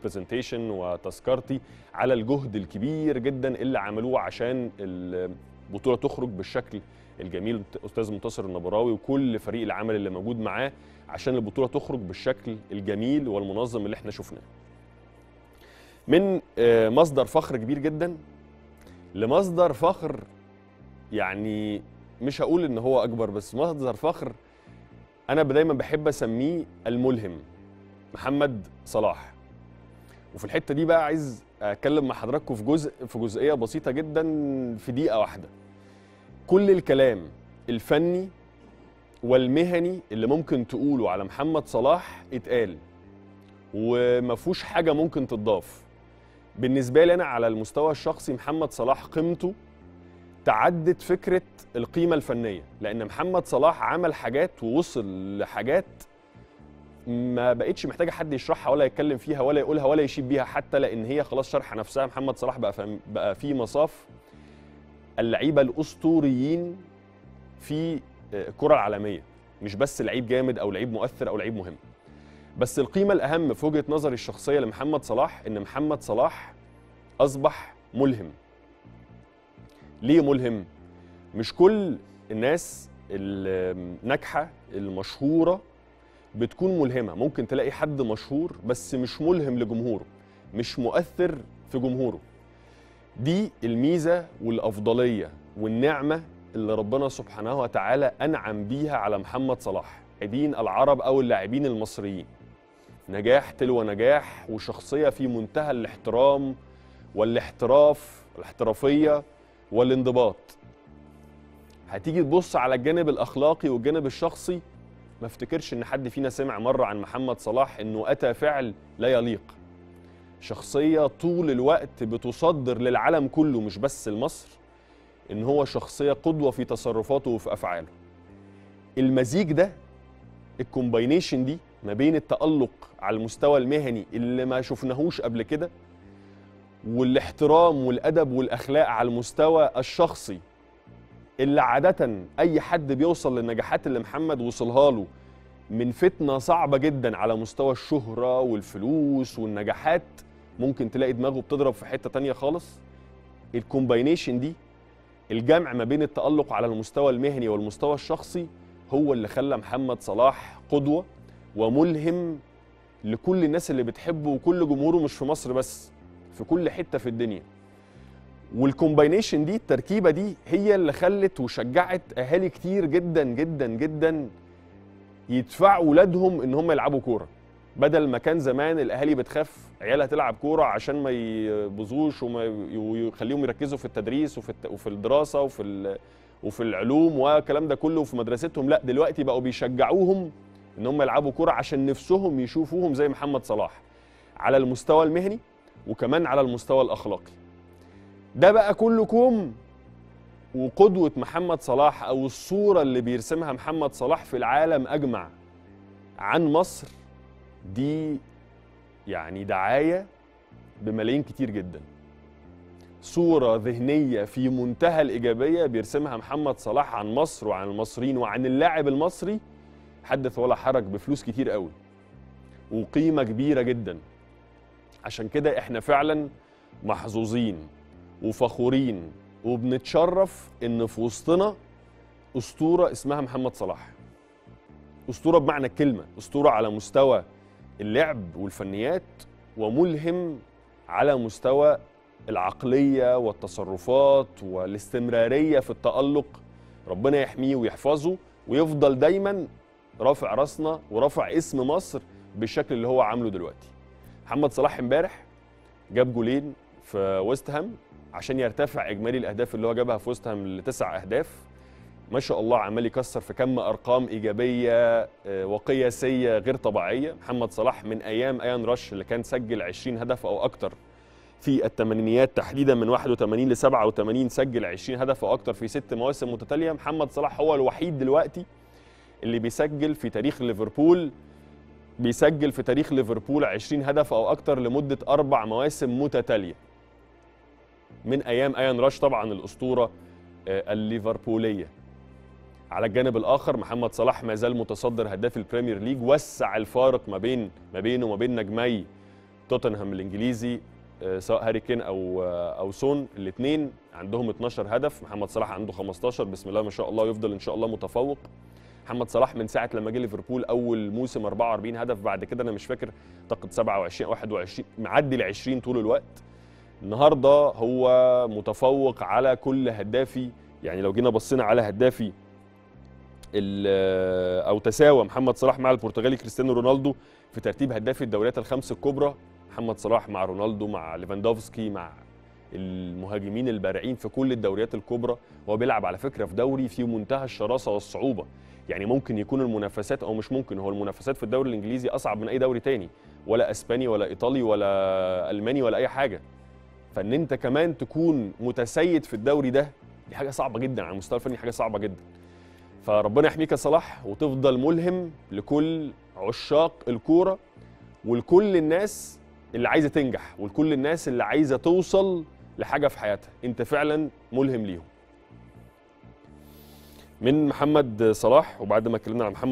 برزنتيشن وتذكرتي على الجهد الكبير جدا اللي عملوه عشان البطوله تخرج بالشكل الجميل استاذ منتصر النبراوي وكل فريق العمل اللي موجود معاه عشان البطوله تخرج بالشكل الجميل والمنظم اللي احنا شفناه من آه، مصدر فخر كبير جدا لمصدر فخر يعني مش هقول ان هو اكبر بس مصدر فخر انا دايما بحب اسميه الملهم محمد صلاح وفي الحته دي بقى عايز اتكلم مع حضراتكم في جزء في جزئيه بسيطه جدا في دقيقه واحده كل الكلام الفني والمهني اللي ممكن تقوله على محمد صلاح اتقال وما فيهوش حاجه ممكن تضاف بالنسبه لي انا على المستوى الشخصي محمد صلاح قيمته تعدت فكره القيمه الفنيه لان محمد صلاح عمل حاجات ووصل لحاجات ما بقتش محتاجه حد يشرحها ولا يتكلم فيها ولا يقولها ولا يشيد بيها حتى لان هي خلاص شرح نفسها محمد صلاح بقى في بقى في مصاف اللعيبه الاسطوريين في الكره العالميه مش بس لعيب جامد او لعيب مؤثر او لعيب مهم بس القيمه الاهم في وجهه نظري الشخصيه لمحمد صلاح ان محمد صلاح اصبح ملهم ليه ملهم مش كل الناس الناجحه المشهوره بتكون ملهمه ممكن تلاقي حد مشهور بس مش ملهم لجمهوره مش مؤثر في جمهوره دي الميزه والافضليه والنعمه اللي ربنا سبحانه وتعالى انعم بيها على محمد صلاح لاعبين العرب او اللاعبين المصريين نجاح تلو نجاح وشخصيه في منتهى الاحترام والاحتراف الاحترافيه والانضباط هتيجي تبص على الجانب الاخلاقي والجانب الشخصي ما افتكرش ان حد فينا سمع مره عن محمد صلاح انه اتى فعل لا يليق شخصيه طول الوقت بتصدر للعالم كله مش بس لمصر ان هو شخصيه قدوه في تصرفاته وفي افعاله المزيج ده الكومباينيشن دي ما بين التالق على المستوى المهني اللي ما شفناهوش قبل كده والاحترام والادب والاخلاق على المستوى الشخصي اللي عادة أي حد بيوصل للنجاحات اللي محمد وصلها له من فتنة صعبة جدا على مستوى الشهرة والفلوس والنجاحات ممكن تلاقي دماغه بتضرب في حتة تانية خالص الكومباينيشن دي الجمع ما بين التألق على المستوى المهني والمستوى الشخصي هو اللي خلى محمد صلاح قدوة وملهم لكل الناس اللي بتحبه وكل جمهوره مش في مصر بس في كل حتة في الدنيا والكومباينيشن دي التركيبه دي هي اللي خلت وشجعت اهالي كتير جدا جدا جدا يدفعوا ولادهم ان هم يلعبوا كوره بدل ما كان زمان الاهالي بتخاف عيالها تلعب كوره عشان ما يبوظوش وما ويخليهم يركزوا في التدريس وفي الت... وفي الدراسه وفي ال... وفي العلوم والكلام ده كله وفي مدرستهم لا دلوقتي بقوا بيشجعوهم ان هم يلعبوا كوره عشان نفسهم يشوفوهم زي محمد صلاح على المستوى المهني وكمان على المستوى الاخلاقي ده بقى كله كوم وقدوة محمد صلاح أو الصورة اللي بيرسمها محمد صلاح في العالم أجمع عن مصر دي يعني دعاية بملايين كتير جدا صورة ذهنية في منتهى الإيجابية بيرسمها محمد صلاح عن مصر وعن المصريين وعن اللاعب المصري حدث ولا حرج بفلوس كتير قوي وقيمة كبيرة جدا عشان كده احنا فعلا محظوظين وفخورين وبنتشرف ان في وسطنا اسطوره اسمها محمد صلاح اسطوره بمعنى الكلمه اسطوره على مستوى اللعب والفنيات وملهم على مستوى العقليه والتصرفات والاستمراريه في التالق ربنا يحميه ويحفظه ويفضل دايما رافع راسنا ورافع اسم مصر بالشكل اللي هو عامله دلوقتي محمد صلاح امبارح جاب جولين في ويست هام عشان يرتفع اجمالي الاهداف اللي هو جابها في وسط هام لتسع اهداف ما شاء الله عمال يكسر في كم ارقام ايجابيه وقياسيه غير طبيعيه محمد صلاح من ايام ايان رش اللي كان سجل 20 هدف او اكتر في الثمانينيات تحديدا من 81 ل 87 سجل 20 هدف او اكتر في ست مواسم متتاليه محمد صلاح هو الوحيد دلوقتي اللي بيسجل في تاريخ ليفربول بيسجل في تاريخ ليفربول 20 هدف او اكتر لمده اربع مواسم متتاليه من ايام ايان راش طبعا الاسطوره الليفربوليه على الجانب الاخر محمد صلاح ما زال متصدر هداف البريمير ليج وسع الفارق ما بين ما بينه وما بين نجمي توتنهام الانجليزي آه، سواء هاري كين او آه، او سون الاثنين عندهم 12 هدف محمد صلاح عنده 15 بسم الله ما شاء الله يفضل ان شاء الله متفوق محمد صلاح من ساعه لما جه ليفربول اول موسم 44 هدف بعد كده انا مش فاكر اعتقد 27 او 21 معدي ال 20 طول الوقت النهارده هو متفوق على كل هدافي يعني لو جينا بصينا على هدافي ال- او تساوى محمد صلاح مع البرتغالي كريستيانو رونالدو في ترتيب هدافي الدوريات الخمس الكبرى محمد صلاح مع رونالدو مع ليفاندوفسكي مع المهاجمين البارعين في كل الدوريات الكبرى هو بيلعب على فكره في دوري في منتهى الشراسه والصعوبه يعني ممكن يكون المنافسات او مش ممكن هو المنافسات في الدوري الانجليزي اصعب من اي دوري تاني ولا اسباني ولا ايطالي ولا الماني ولا اي حاجه فان انت كمان تكون متسيد في الدوري ده دي حاجه صعبه جدا على المستوى الفني حاجه صعبه جدا فربنا يحميك يا صلاح وتفضل ملهم لكل عشاق الكوره ولكل الناس اللي عايزه تنجح ولكل الناس اللي عايزه توصل لحاجه في حياتها انت فعلا ملهم ليهم من محمد صلاح وبعد ما اتكلمنا عن محمد